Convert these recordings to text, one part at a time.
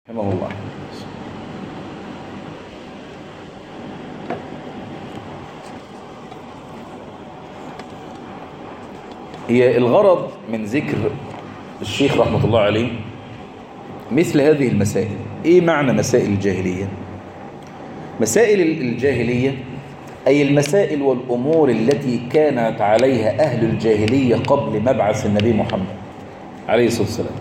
رحمه الله هي الغرض من ذكر الشيخ رحمة الله عليه مثل هذه المسائل ايه معنى مسائل الجاهلية مسائل الجاهلية أي المسائل والأمور التي كانت عليها أهل الجاهلية قبل مبعث النبي محمد عليه الصلاة والسلام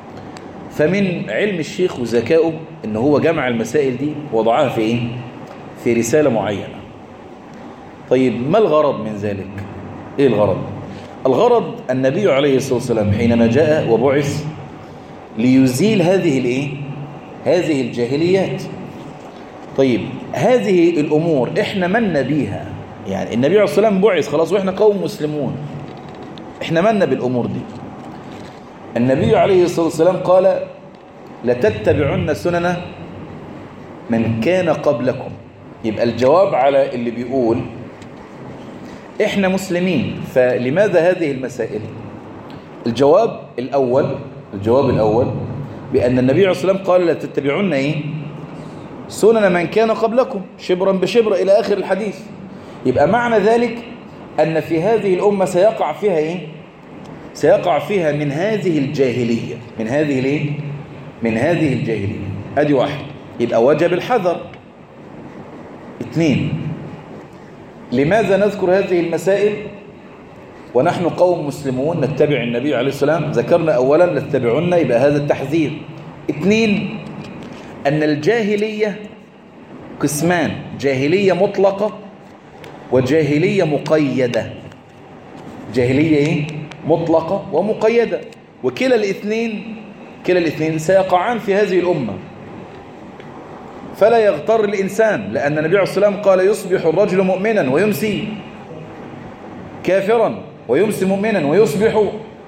فمن علم الشيخ وذكائه ان هو جمع المسائل دي وضعها في ايه في رسالة معينة طيب ما الغرض من ذلك ايه الغرض الغرض النبي عليه الصلاة والسلام حينما جاء وبعث ليزيل هذه الايه هذه الجاهليات طيب هذه الامور احنا من بيها يعني النبي عليه الصلاة والسلام بعث خلاص واحنا قوم مسلمون احنا من بالامور دي النبي عليه الصلاة والسلام قال لتتبعن سنن من كان قبلكم يبقى الجواب على اللي بيقول احنا مسلمين فلماذا هذه المسائل الجواب الأول الجواب الأول بأن النبي عليه الصلاة والسلام قال لتتبعن ايه سنن من كان قبلكم شبرا بشبر إلى آخر الحديث يبقى معنى ذلك أن في هذه الأمة سيقع فيها ايه سيقع فيها من هذه الجاهلية من هذه الايه من هذه الجاهلية ادي واحد يبقى وجب الحذر اثنين لماذا نذكر هذه المسائل ونحن قوم مسلمون نتبع النبي عليه السلام ذكرنا اولا نتبعنا يبقى هذا التحذير اثنين ان الجاهلية قسمان جاهلية مطلقة وجاهلية مقيدة جاهلية ايه مطلقة ومقيدة وكلا الاثنين كلا الاثنين سيقعان في هذه الأمة فلا يغتر الإنسان لأن النبي عليه الصلاة والسلام قال يصبح الرجل مؤمنا ويمسي كافرا ويمسي مؤمنا ويصبح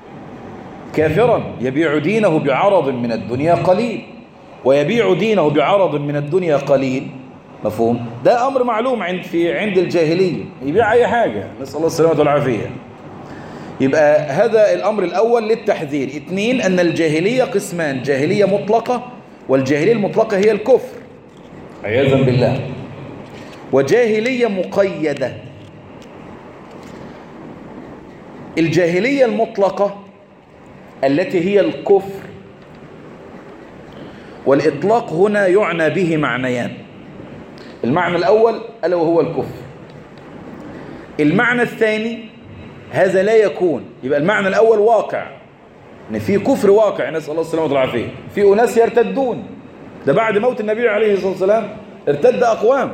كافرا يبيع دينه بعرض من الدنيا قليل ويبيع دينه بعرض من الدنيا قليل مفهوم ده أمر معلوم عند في عند الجاهلية يبيع أي حاجة نسأل الله السلامة والعافية يبقى هذا الأمر الأول للتحذير اثنين أن الجاهلية قسمان جاهلية مطلقة والجاهلية المطلقة هي الكفر عياذا بالله وجاهلية مقيدة الجاهلية المطلقة التي هي الكفر والإطلاق هنا يعنى به معنيان المعنى الأول ألا وهو الكفر المعنى الثاني هذا لا يكون يبقى المعنى الأول واقع ان في كفر واقع نسأل الله السلامة والعافية في أناس يرتدون ده بعد موت النبي عليه الصلاة والسلام ارتد أقوام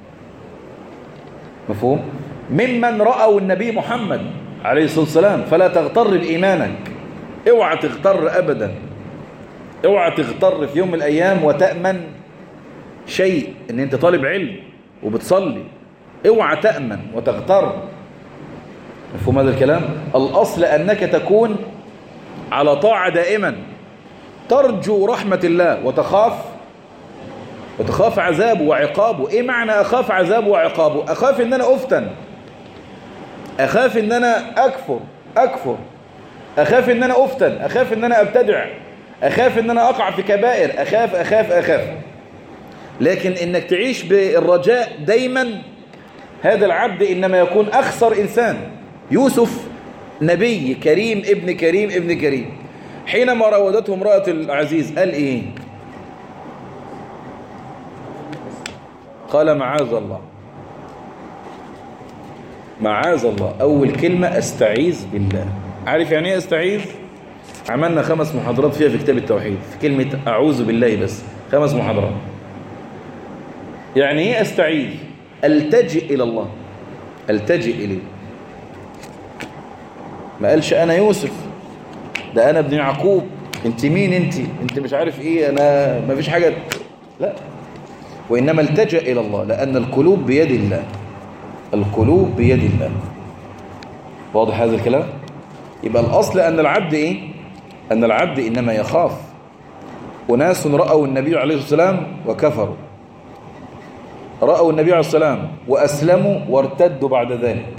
مفهوم ممن رأوا النبي محمد عليه الصلاة والسلام فلا تغتر بإيمانك اوعى تغتر أبدا اوعى تغتر في يوم من الأيام وتأمن شيء ان انت طالب علم وبتصلي اوعى تأمن وتغتر مفهوم هذا الكلام الأصل أنك تكون على طاعة دائما ترجو رحمة الله وتخاف وتخاف عذابه وعقابه ايه معنى اخاف عذابه وعقابه اخاف ان انا افتن اخاف ان انا اكفر اكفر اخاف ان انا افتن اخاف ان انا ابتدع اخاف ان انا اقع في كبائر اخاف اخاف اخاف لكن انك تعيش بالرجاء دايما هذا العبد انما يكون اخسر انسان يوسف نبي كريم ابن كريم ابن كريم حينما راودته امرأة العزيز قال ايه قال معاذ الله معاذ الله اول كلمة استعيذ بالله عارف يعني ايه استعيذ عملنا خمس محاضرات فيها في كتاب التوحيد في كلمة اعوذ بالله بس خمس محاضرات يعني ايه استعيذ التجئ الى الله التجئ اليه ما قالش انا يوسف ده انا ابن يعقوب انت مين انت انت مش عارف ايه انا ما فيش حاجة لا وانما التجأ الى الله لان القلوب بيد الله القلوب بيد الله واضح هذا الكلام يبقى الاصل ان العبد ايه ان العبد انما يخاف وناس رأوا النبي عليه الصلاة والسلام وكفروا رأوا النبي عليه الصلاة والسلام وأسلموا وارتدوا بعد ذلك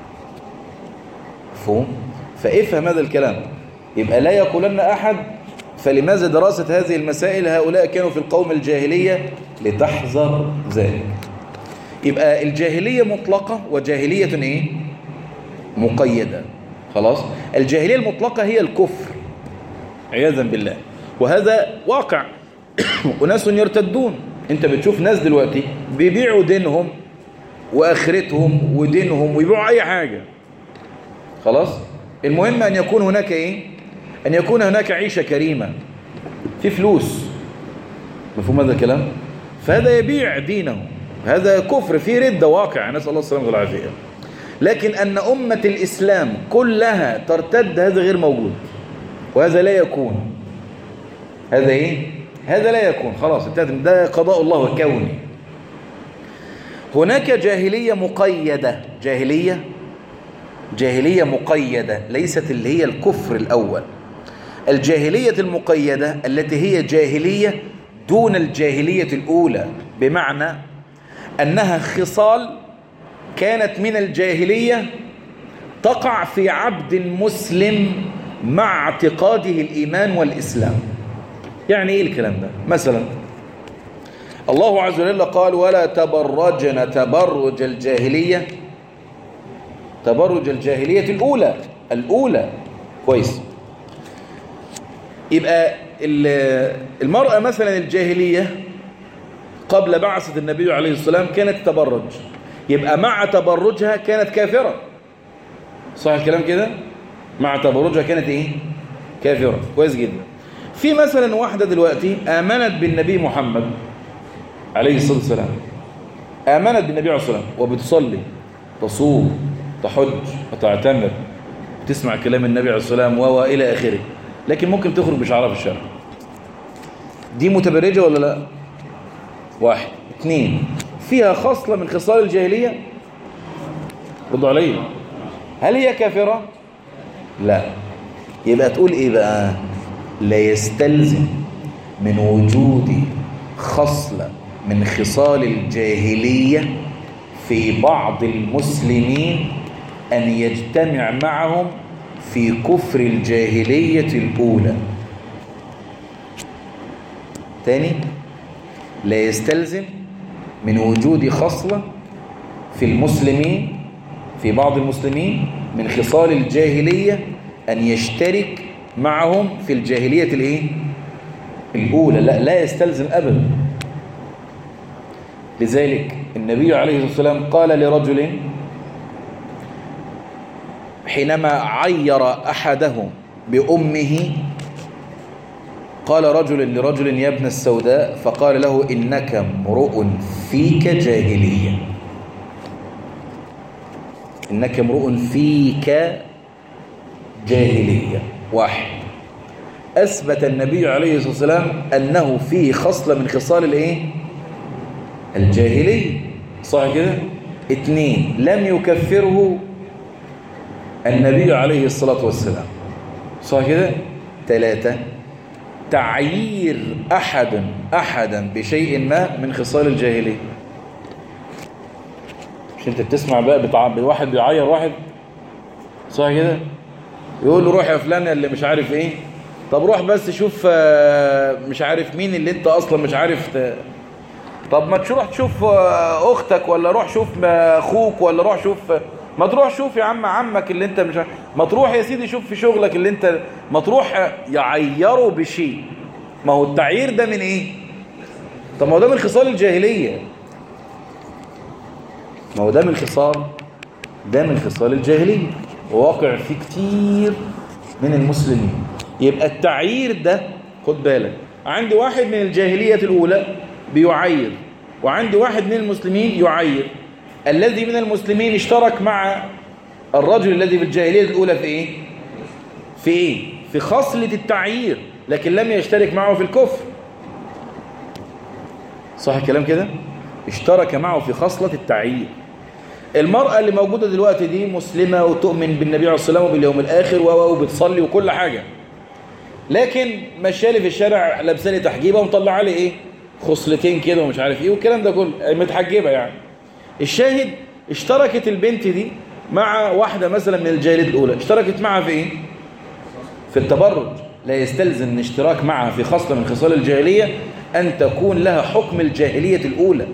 مفهوم فافهم هذا الكلام يبقى لا يقولن أحد فلماذا دراسة هذه المسائل هؤلاء كانوا في القوم الجاهلية لتحذر ذلك يبقى الجاهلية مطلقة وجاهلية ايه مقيدة خلاص الجاهلية المطلقة هي الكفر عياذا بالله وهذا واقع وناس يرتدون انت بتشوف ناس دلوقتي بيبيعوا دينهم واخرتهم ودينهم ويبيعوا اي حاجة خلاص المهم ان يكون هناك ايه ان يكون هناك عيشة كريمة في فلوس مفهوم هذا الكلام فهذا يبيع دينه هذا كفر في ردة واقع نسأل الله السلامة والعافية لكن أن أمة الإسلام كلها ترتد هذا غير موجود وهذا لا يكون هذا إيه؟ هذا لا يكون خلاص ده قضاء الله الكوني هناك جاهلية مقيدة جاهلية جاهلية مقيدة ليست اللي هي الكفر الأول الجاهلية المقيدة التي هي جاهلية دون الجاهلية الأولى بمعنى أنها خصال كانت من الجاهلية تقع في عبد مسلم مع اعتقاده الإيمان والإسلام يعني إيه الكلام ده مثلا الله عز وجل قال ولا تبرجن تبرج الجاهلية تبرج الجاهلية الأولى الأولى كويس يبقى المرأة مثلا الجاهلية قبل بعثة النبي عليه السلام كانت تبرج يبقى مع تبرجها كانت كافرة صح الكلام كده مع تبرجها كانت ايه كافرة كويس جدا في مثلا واحدة دلوقتي آمنت بالنبي محمد عليه الصلاة والسلام آمنت بالنبي عليه الصلاة والسلام وبتصلي تصوم تحج وتعتمر تسمع كلام النبي عليه الصلاة والسلام وإلى آخره لكن ممكن تخرج بشعرها في الشارع دي متبرجة ولا لا واحد اثنين فيها خصلة من خصال الجاهلية ردوا علي هل هي كافرة لا يبقى تقول ايه بقى لا يستلزم من وجود خصلة من خصال الجاهلية في بعض المسلمين أن يجتمع معهم في كفر الجاهلية الأولى تاني لا يستلزم من وجود خصلة في المسلمين في بعض المسلمين من خصال الجاهلية أن يشترك معهم في الجاهلية الايه الأولى لا, لا يستلزم أبدا لذلك النبي عليه الصلاة والسلام قال لرجل حينما عير أحدهم بأمه قال رجل لرجل يا ابن السوداء فقال له إنك امرؤ فيك جاهلية إنك امرؤ فيك جاهلية واحد أثبت النبي عليه الصلاة والسلام أنه فيه خصلة من خصال الإيه؟ الجاهلية صح كده؟ اثنين لم يكفره النبي عليه الصلاة والسلام صح كده؟ ثلاثة تعيير أحد أحدا بشيء ما من خصال الجاهلية مش انت بتسمع بقى بتاع واحد بيعير واحد صح كده يقول له روح يا فلان اللي مش عارف ايه طب روح بس شوف مش عارف مين اللي انت اصلا مش عارف ت... طب ما تروح تشوف اختك ولا روح شوف اخوك ولا روح شوف ما تروح شوف يا عم عمك اللي انت مش ما تروح يا سيدي شوف في شغلك اللي انت ما تروح يعيروا بشيء ما هو التعيير ده من ايه طب ما هو ده من خصال الجاهلية ما هو ده من خصال ده من خصال الجاهلية وواقع فيه كتير من المسلمين يبقى التعيير ده خد بالك عندي واحد من الجاهلية الأولى بيعير وعندي واحد من المسلمين يعير الذي من المسلمين اشترك مع الرجل الذي في الجاهلية الأولى في إيه؟ في إيه؟ في خصلة التعيير لكن لم يشترك معه في الكفر صح الكلام كده؟ اشترك معه في خصلة التعيير المرأة اللي موجودة دلوقتي دي مسلمة وتؤمن بالنبي عليه الصلاة والسلام وباليوم الآخر وبتصلي وكل حاجة لكن مشالي في الشارع لابسالي تحجيبة ومطلع لي ايه خصلتين كده ومش عارف ايه والكلام ده كله متحجبة يعني الشاهد اشتركت البنت دي مع واحدة مثلا من الجاهلية الأولى اشتركت معها في ايه في التبرج لا يستلزم الاشتراك معها في خصلة من خصال الجاهلية أن تكون لها حكم الجاهلية الأولى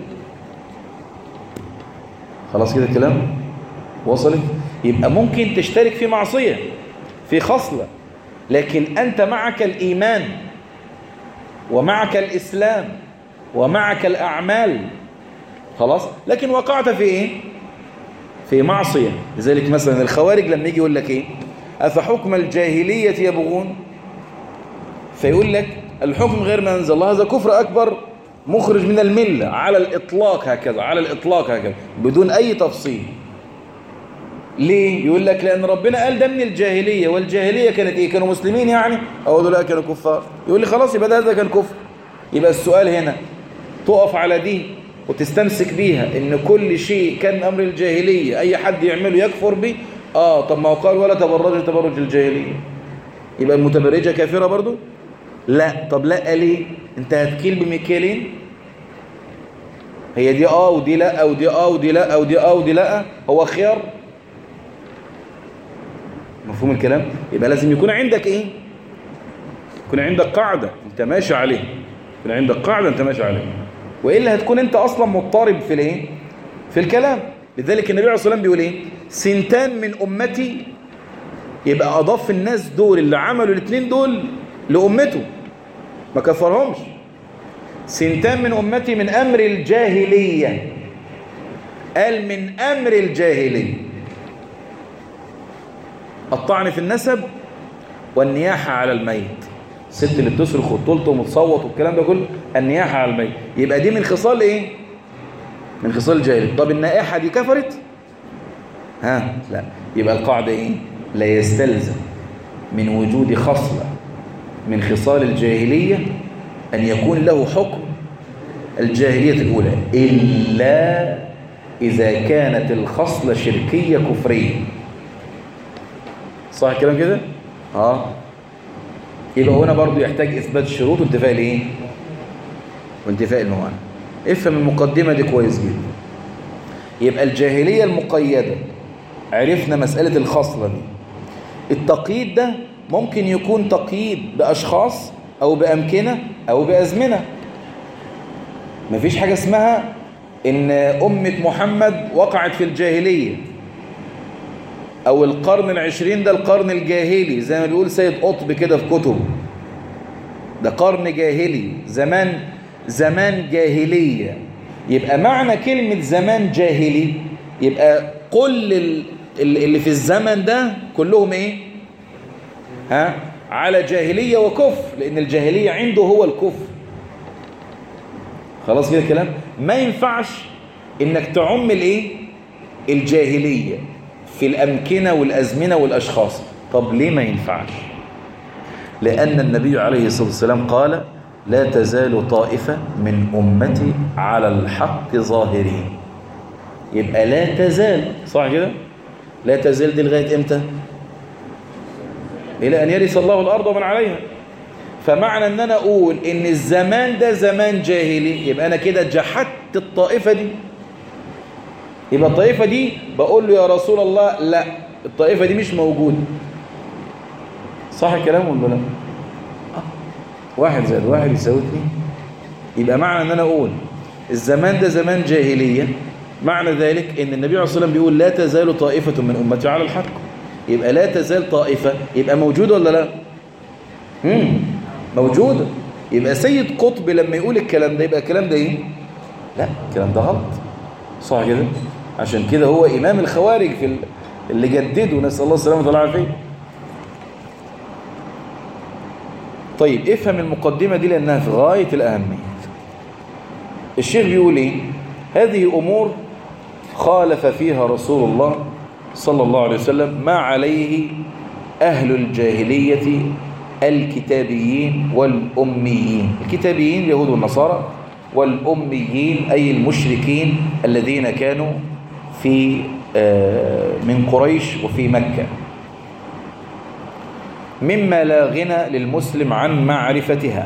خلاص كده الكلام وصلت يبقى ممكن تشترك في معصية في خصلة لكن أنت معك الإيمان ومعك الإسلام ومعك الأعمال خلاص لكن وقعت في إيه في معصية لذلك مثلا الخوارج لما يجي يقول لك إيه أفحكم الجاهلية يبغون فيقول لك الحكم غير ما أنزل الله هذا كفر أكبر مخرج من الملة على الإطلاق هكذا على الإطلاق هكذا بدون أي تفصيل ليه؟ يقول لك لأن ربنا قال ده من الجاهلية والجاهلية كانت إيه؟ كانوا مسلمين يعني؟ أقول لا كانوا كفار يقول لي خلاص يبقى ده هذا كان كفر يبقى السؤال هنا تقف على دي وتستمسك بيها إن كل شيء كان أمر الجاهلية أي حد يعمله يكفر به آه طب ما هو قال ولا تبرج تبرج الجاهلية يبقى المتبرجة كافرة برضو؟ لا طب لا ليه؟ أنت هتكيل بمكيالين؟ هي دي آه ودي لا ودي آه ودي لا ودي آه ودي لا هو خيار مفهوم الكلام يبقى لازم يكون عندك ايه يكون عندك قاعدة انت ماشي عليها يكون عندك قاعدة انت ماشي عليها وإلا هتكون انت اصلا مضطرب في الايه في الكلام لذلك النبي عليه الصلاة والسلام بيقول ايه سنتان من امتي يبقى اضاف الناس دول اللي عملوا الاثنين دول لامته ما كفرهمش سنتان من امتي من امر الجاهلية قال من امر الجاهليه الطعن في النسب والنياحة على الميت الست اللي بتصرخ وتلطم وتصوت والكلام ده كله النياحة على الميت يبقى دي من خصال ايه من خصال الجاهلية طب النائحة دي كفرت ها لا يبقى القاعدة ايه لا يستلزم من وجود خصلة من خصال الجاهلية أن يكون له حكم الجاهلية الأولى إلا إذا كانت الخصلة شركية كفرية صح الكلام كده اه يبقى هنا برضو يحتاج اثبات الشروط وانتفاء الايه وانتفاء الموانع افهم المقدمه دي كويس جدا يبقى الجاهليه المقيده عرفنا مساله الخصله دي التقييد ده ممكن يكون تقييد باشخاص او بامكنه او بازمنه مفيش حاجه اسمها ان امه محمد وقعت في الجاهليه او القرن العشرين ده القرن الجاهلي زي ما بيقول سيد قطب كده في كتب ده قرن جاهلي زمان زمان جاهلية يبقى معنى كلمة زمان جاهلي يبقى كل اللي في الزمن ده كلهم ايه ها على جاهلية وكفر لان الجاهلية عنده هو الكفر خلاص كده الكلام ما ينفعش انك تعم الايه الجاهلية في الأمكنة والأزمنة والأشخاص طب ليه ما ينفعش لأن النبي عليه الصلاة والسلام قال لا تزال طائفة من أمتي على الحق ظاهرين يبقى لا تزال صح كده لا تزال دي لغاية إمتى إلى أن يرث الله الأرض ومن عليها فمعنى أن أنا أقول إن الزمان ده زمان جاهلي يبقى أنا كده جحدت الطائفة دي يبقى الطائفة دي بقول له يا رسول الله لا الطائفة دي مش موجودة صح الكلام ولا لا واحد زائد واحد يساوي اثنين يبقى معنى ان انا اقول الزمان ده زمان جاهلية معنى ذلك ان النبي عليه الصلاة والسلام بيقول لا تزال طائفة من امتي على الحق يبقى لا تزال طائفة يبقى موجودة ولا لا مم. موجودة يبقى سيد قطب لما يقول الكلام ده يبقى الكلام ده ايه لا الكلام ده غلط صح كده عشان كده هو إمام الخوارج في اللي جددوا نسأل الله السلامة والعافية طيب افهم المقدمة دي لأنها في غاية الأهمية الشيخ بيقول إيه هذه أمور خالف فيها رسول الله صلى الله عليه وسلم ما عليه أهل الجاهلية الكتابيين والأميين الكتابيين اليهود والنصارى والأميين أي المشركين الذين كانوا في من قريش وفي مكة مما لا غنى للمسلم عن معرفتها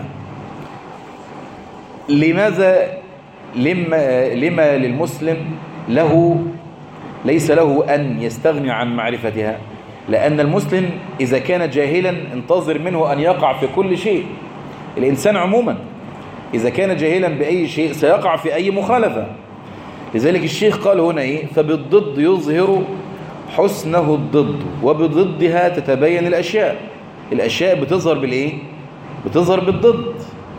لماذا لما, لما للمسلم له ليس له أن يستغني عن معرفتها لأن المسلم إذا كان جاهلا انتظر منه أن يقع في كل شيء الإنسان عموما إذا كان جاهلا بأي شيء سيقع في أي مخالفة لذلك الشيخ قال هنا إيه فبالضد يظهر حسنه الضد وبضدها تتبين الأشياء الأشياء بتظهر بالإيه بتظهر بالضد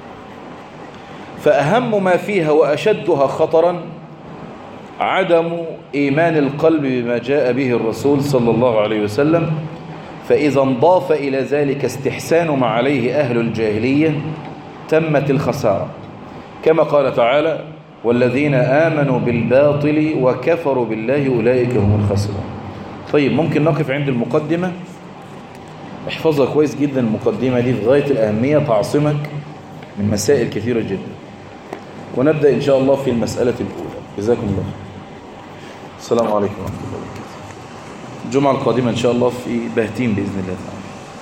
فأهم ما فيها وأشدها خطرا عدم إيمان القلب بما جاء به الرسول صلى الله عليه وسلم فإذا انضاف إلى ذلك استحسان ما عليه أهل الجاهلية تمت الخسارة كما قال تعالى والذين آمنوا بالباطل وكفروا بالله أولئك هم الخاسرون طيب ممكن نقف عند المقدمة احفظها كويس جدا المقدمة دي في غاية الأهمية تعصمك من مسائل كثيرة جدا ونبدأ إن شاء الله في المسألة الأولى جزاكم الله السلام عليكم ورحمة الله وبركاته الجمعة القادمة إن شاء الله في بهتين بإذن الله تعالى